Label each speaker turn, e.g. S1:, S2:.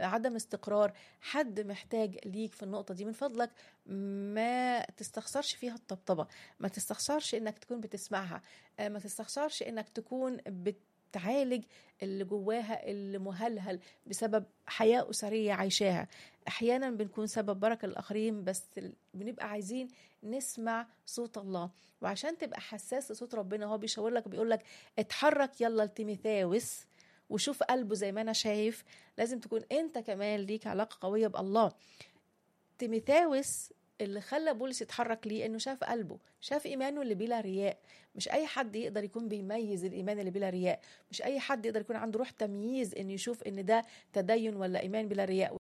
S1: عدم استقرار حد محتاج ليك في النقطة دي من فضلك ما تستخسرش فيها الطبطبة ما تستخسرش انك تكون بتسمعها آه، ما تستخسرش انك تكون بتعالج اللي جواها اللي مهلهل بسبب حياة أسرية عايشاها أحيانا بنكون سبب بركة للآخرين بس ال- بنبقى عايزين نسمع صوت الله وعشان تبقى حساس لصوت ربنا هو بيشاور لك بيقول لك اتحرك يلا لتيميثاوس وشوف قلبه زي ما انا شايف لازم تكون انت كمان ليك علاقه قويه بالله تيميثاوس اللي خلى بولس يتحرك ليه انه شاف قلبه شاف ايمانه اللي بلا رياء مش اي حد يقدر يكون بيميز الايمان اللي بلا رياء مش اي حد يقدر يكون عنده روح تمييز انه يشوف ان ده تدين ولا ايمان بلا رياء